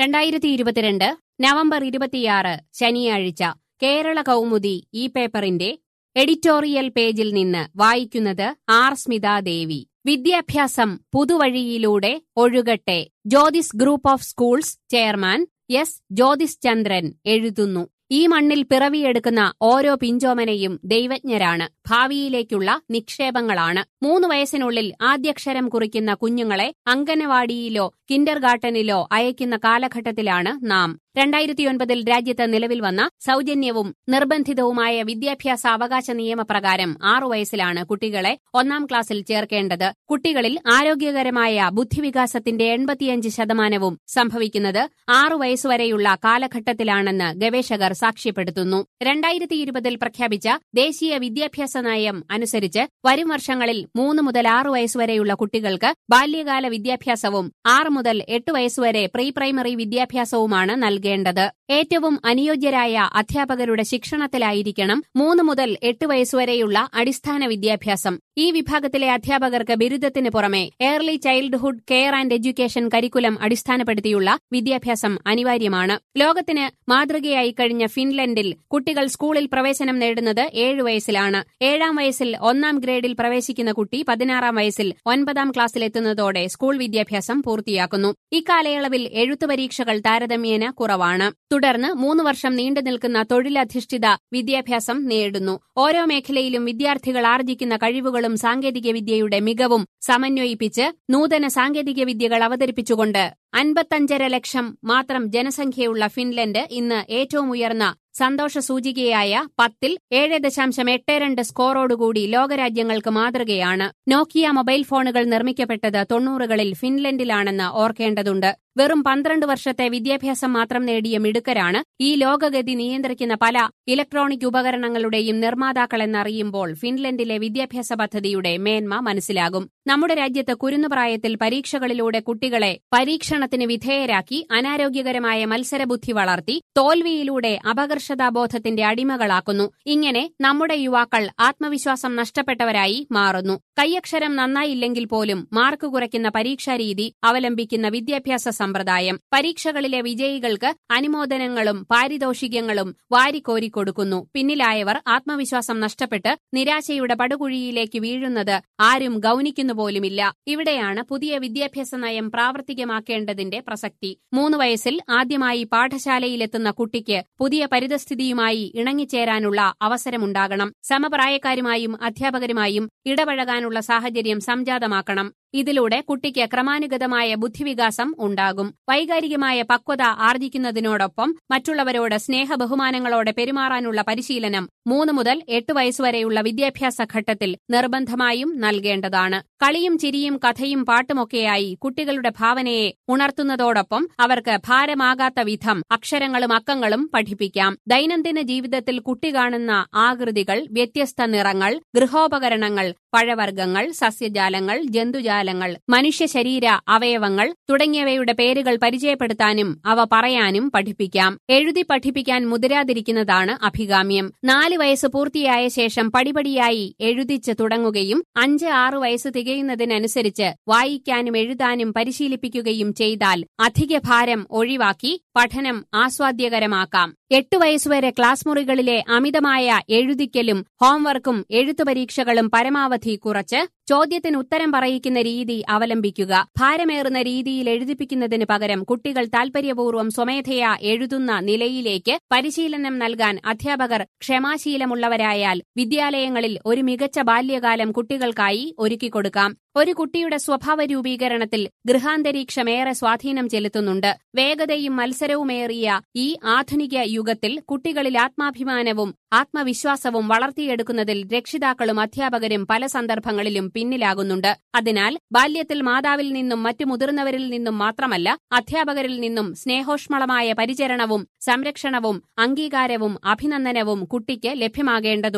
രണ്ടായിരത്തി ഇരുപത്തിരണ്ട് നവംബർ ഇരുപത്തിയാറ് ശനിയാഴ്ച കേരള കൗമുദി ഈ പേപ്പറിന്റെ എഡിറ്റോറിയൽ പേജിൽ നിന്ന് വായിക്കുന്നത് ആർ സ്മിതാദേവി വിദ്യാഭ്യാസം പുതുവഴിയിലൂടെ ഒഴുകട്ടെ Jyothis group of schools chairman S Jyothis Chandran എഴുതുന്നു ഈ മണ്ണിൽ പിറവിയെടുക്കുന്ന ഓരോ പിഞ്ചോമനയും ദൈവജ്ഞരാണ് ഭാവിയിലേക്കുള്ള നിക്ഷേപങ്ങളാണ് മൂന്ന് വയസ്സിനുള്ളിൽ ആദ്യക്ഷരം കുറിക്കുന്ന കുഞ്ഞുങ്ങളെ അങ്കനവാടിയിലോ കിൻഡർ ഗാർട്ടനിലോ അയക്കുന്ന കാലഘട്ടത്തിലാണ് നാം രണ്ടായിരത്തിയൊൻപതിൽ രാജ്യത്ത് നിലവിൽ വന്ന സൗജന്യവും നിർബന്ധിതവുമായ വിദ്യാഭ്യാസ അവകാശ നിയമപ്രകാരം ആറു വയസ്സിലാണ് കുട്ടികളെ ഒന്നാം ക്ലാസ്സിൽ ചേർക്കേണ്ടത് കുട്ടികളിൽ ആരോഗ്യകരമായ ബുദ്ധിവികാസത്തിന്റെ എൺപത്തിയഞ്ച് ശതമാനവും സംഭവിക്കുന്നത് ആറു വയസ്സുവരെയുള്ള കാലഘട്ടത്തിലാണെന്ന് ഗവേഷകർ സാക്ഷ്യപ്പെടുത്തുന്നു രണ്ടായിരത്തി ഇരുപതിൽ പ്രഖ്യാപിച്ച ദേശീയ വിദ്യാഭ്യാസ നയം അനുസരിച്ച് വരും വർഷങ്ങളിൽ മൂന്ന് മുതൽ ആറു വയസ്സുവരെയുള്ള കുട്ടികൾക്ക് ബാല്യകാല വിദ്യാഭ്യാസവും ആറ് മുതൽ എട്ട് വയസ്സുവരെ പ്രീ പ്രൈമറി വിദ്യാഭ്യാസവുമാണ് നൽകേണ്ടത് ഏറ്റവും അനുയോജ്യരായ അധ്യാപകരുടെ ശിക്ഷണത്തിലായിരിക്കണം മൂന്ന് മുതൽ എട്ട് വയസ്സുവരെയുള്ള അടിസ്ഥാന വിദ്യാഭ്യാസം ഈ വിഭാഗത്തിലെ അധ്യാപകർക്ക് ബിരുദത്തിന് പുറമെ early childhood care and education curriculum അടിസ്ഥാനപ്പെടുത്തിയുള്ള വിദ്യാഭ്യാസം അനിവാര്യമാണ് ലോകത്തിന് മാതൃകയായി കഴിഞ്ഞ ഫിൻലൻഡിൽ കുട്ടികൾ സ്കൂളിൽ പ്രവേശനം നേടുന്നത് ഏഴ് വയസ്സിലാണ് ഏഴാം വയസ്സിൽ ഒന്നാം ഗ്രേഡിൽ പ്രവേശിക്കുന്ന കുട്ടി പതിനാറാം വയസ്സിൽ ഒൻപതാം ക്ലാസ്സിലെത്തുന്നതോടെ സ്കൂൾ വിദ്യാഭ്യാസം പൂർത്തിയാക്കുന്നു ഇക്കാലയളവിൽ എഴുത്തു പരീക്ഷകൾ താരതമ്യേന കുറവാണ് തുടർന്ന് മൂന്ന് വർഷം നീണ്ടു നിൽക്കുന്ന തൊഴിലധിഷ്ഠിത വിദ്യാഭ്യാസം നേടുന്നു ഓരോ മേഖലയിലും വിദ്യാർത്ഥികൾ ആർജിക്കുന്ന കഴിവുകളും സാങ്കേതികവിദ്യയുടെ മികവും സമന്വയിപ്പിച്ച് നൂതന സാങ്കേതികവിദ്യകൾ അവതരിപ്പിച്ചുകൊണ്ട് അൻപത്തഞ്ചര ലക്ഷം മാത്രം ജനസംഖ്യയുള്ള ഫിൻലൻഡ് ഇന്ന് ഏറ്റവും ഉയർന്ന സന്തോഷ സൂചികയായ പത്തിൽ ഏഴ് ദശാംശം എട്ട് രണ്ട് സ്കോറോടുകൂടി ലോകരാജ്യങ്ങൾക്ക് മാതൃകയാണ് നോക്കിയ മൊബൈൽ ഫോണുകൾ നിർമ്മിക്കപ്പെട്ടത് തൊണ്ണൂറുകളിൽ ഫിൻലൻഡിലാണെന്ന് ഓർക്കേണ്ടതുണ്ട് വെറും പന്ത്രണ്ട് വർഷത്തെ വിദ്യാഭ്യാസം മാത്രം നേടിയ മിടുക്കരാണ് ഈ ലോകഗതി നിയന്ത്രിക്കുന്ന പല ഇലക്ട്രോണിക് ഉപകരണങ്ങളുടെയും നിർമ്മാതാക്കളെന്നറിയുമ്പോൾ ഫിൻലൻഡിലെ വിദ്യാഭ്യാസ പദ്ധതിയുടെ മേന്മ മനസ്സിലാകും നമ്മുടെ രാജ്യത്ത് കുരുന്നുപ്രായത്തിൽ പരീക്ഷകളിലൂടെ കുട്ടികളെ പരീക്ഷണത്തിന് വിധേയരാക്കി അനാരോഗ്യകരമായ മത്സരബുദ്ധി വളർത്തി തോൽവിയിലൂടെ അപകർഷതാബോധത്തിന്റെ അടിമകളാക്കുന്നു ഇങ്ങനെ നമ്മുടെ യുവാക്കൾ ആത്മവിശ്വാസം നഷ്ടപ്പെട്ടവരായി മാറുന്നു കൈയക്ഷരം നന്നായില്ലെങ്കിൽ പോലും മാർക്ക് കുറയ്ക്കുന്ന പരീക്ഷാരീതി അവലംബിക്കുന്ന വിദ്യാഭ്യാസ സമ്പ്രദായം പരീക്ഷകളിലെ വിജയികൾക്ക് അനുമോദനങ്ങളും പാരിതോഷികങ്ങളും വാരിക്കോരിക്കൊടുക്കുന്നു പിന്നിലായവർ ആത്മവിശ്വാസം നഷ്ടപ്പെട്ട് നിരാശയുടെ പടുകുഴിയിലേക്ക് വീഴുന്നത് ആരും ഗൌനിക്കുന്നു പോലുമില്ല ഇവിടെയാണ് പുതിയ വിദ്യാഭ്യാസ നയം പ്രാവർത്തികമാക്കേണ്ടതിന്റെ പ്രസക്തി മൂന്ന് വയസ്സിൽ ആദ്യമായി പാഠശാലയിലെത്തുന്ന കുട്ടിക്ക് പുതിയ പരിതസ്ഥിതിയുമായി ഇണങ്ങിച്ചേരാനുള്ള അവസരമുണ്ടാകണം സമപ്രായക്കാരുമായും അധ്യാപകരുമായും ഇടപഴകാനുള്ള സാഹചര്യം സംജാതമാക്കണം ഇതിലൂടെ കുട്ടിക്ക് ക്രമാനുഗതമായ ബുദ്ധിവികാസം ഉണ്ടാകും വൈകാരികമായ പക്വത ആർജിക്കുന്നതിനോടൊപ്പം മറ്റുള്ളവരോട് സ്നേഹബഹുമാനങ്ങളോടെ പെരുമാറാനുള്ള പരിശീലനം മൂന്ന് മുതൽ എട്ട് വയസ്സുവരെയുള്ള വിദ്യാഭ്യാസ ഘട്ടത്തിൽ നിർബന്ധമായും നൽകേണ്ടതാണ് കളിയും ചിരിയും കഥയും പാട്ടുമൊക്കെയായി കുട്ടികളുടെ ഭാവനയെ ഉണർത്തുന്നതോടൊപ്പം അവർക്ക് ഭാരമാകാത്ത വിധം അക്ഷരങ്ങളും അക്കങ്ങളും പഠിപ്പിക്കാം ദൈനംദിന ജീവിതത്തിൽ കുട്ടി കാണുന്ന ആകൃതികൾ വ്യത്യസ്ത നിറങ്ങൾ ഗൃഹോപകരണങ്ങൾ പഴവർഗ്ഗങ്ങൾ സസ്യജാലങ്ങൾ ജന്തുജാലങ്ങൾ മനുഷ്യ ശരീര അവയവങ്ങൾ തുടങ്ങിയവയുടെ പേരുകൾ പരിചയപ്പെടുത്താനും അവ പറയാനും പഠിപ്പിക്കാം എഴുതി പഠിപ്പിക്കാൻ മുതിരാതിരിക്കുന്നതാണ് അഭികാമ്യം നാല് വയസ്സ് പൂർത്തിയായ ശേഷം പടിപടിയായി എഴുതിച്ച് തുടങ്ങുകയും അഞ്ച് ആറ് വയസ്സ് തികയുന്നതിനനുസരിച്ച് വായിക്കാനും എഴുതാനും പരിശീലിപ്പിക്കുകയും ചെയ്താൽ അധിക ഭാരം ഒഴിവാക്കി പഠനം ആസ്വാദ്യകരമാക്കാം എട്ട് വയസ്സുവരെ ക്ലാസ് മുറികളിലെ അമിതമായ എഴുതിക്കലും ഹോംവർക്കും എഴുത്തു പരീക്ഷകളും പരമാവധി കുറച്ച് ചോദ്യത്തിന് ഉത്തരം പറയിക്കുന്ന രീതി അവലംബിക്കുക ഭാരമേറുന്ന രീതിയിൽ എഴുതിപ്പിക്കുന്നതിന് പകരം കുട്ടികൾ താൽപര്യപൂർവ്വം സ്വമേധയാ എഴുതുന്ന നിലയിലേക്ക് പരിശീലനം നൽകാൻ അധ്യാപകർ ക്ഷമാശീലമുള്ളവരായാൽ വിദ്യാലയങ്ങളിൽ ഒരു മികച്ച ബാല്യകാലം കുട്ടികൾക്കായി ഒരുക്കിക്കൊടുക്കാം ഒരു കുട്ടിയുടെ സ്വഭാവ രൂപീകരണത്തിൽ ഗൃഹാന്തരീക്ഷമേറെ സ്വാധീനം ചെലുത്തുന്നുണ്ട് വേഗതയും മത്സരവുമേറിയ ഈ ആധുനിക യുഗത്തിൽ കുട്ടികളിൽ ആത്മാഭിമാനവും ആത്മവിശ്വാസവും വളർത്തിയെടുക്കുന്നതിൽ രക്ഷിതാക്കളും അധ്യാപകരും പല സന്ദർഭങ്ങളിലും പിന്നിലാകുന്നുണ്ട് അതിനാൽ ബാല്യത്തിൽ മാതാവിൽ നിന്നും മറ്റു മുതിർന്നവരിൽ നിന്നും മാത്രമല്ല അധ്യാപകരിൽ നിന്നും സ്നേഹോഷ്മളമായ പരിചരണവും സംരക്ഷണവും അംഗീകാരവും അഭിനന്ദനവും കുട്ടിക്ക് ലഭ്യമാകേണ്ടതുണ്ട്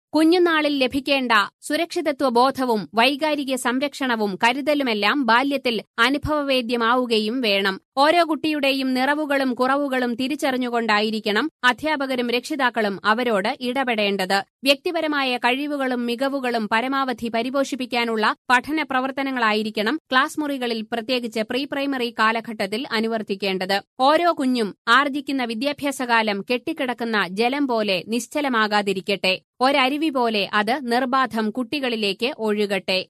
കുഞ്ഞുനാളിൽ ലഭിക്കേണ്ട സുരക്ഷിതത്വ ബോധവും വൈകാരിക സംരക്ഷണവും കരുതലുമെല്ലാം ബാല്യത്തിൽ അനുഭവവേദ്യമാവുകയും വേണം ഓരോ കുട്ടിയുടെയും നിറവുകളും കുറവുകളും തിരിച്ചറിഞ്ഞുകൊണ്ടായിരിക്കണം അധ്യാപകരും രക്ഷിതാക്കളും അവരോട് ഇടപെടേണ്ടത് വ്യക്തിപരമായ കഴിവുകളും മികവുകളും പരമാവധി പരിപോഷിപ്പിക്കാനുള്ള പഠന പ്രവർത്തനങ്ങളായിരിക്കണം ക്ലാസ് മുറികളിൽ പ്രത്യേകിച്ച് പ്രീ പ്രൈമറി കാലഘട്ടത്തിൽ അനുവർത്തിക്കേണ്ടത് ഓരോ കുഞ്ഞും ആർജിക്കുന്ന വിദ്യാഭ്യാസകാലം കെട്ടിക്കിടക്കുന്ന ജലം പോലെ നിശ്ചലമാകാതിരിക്കട്ടെ ഒരരുവി പോലെ അത് നിർബാധം കുട്ടികളിലേക്ക് ഒഴുകട്ടെ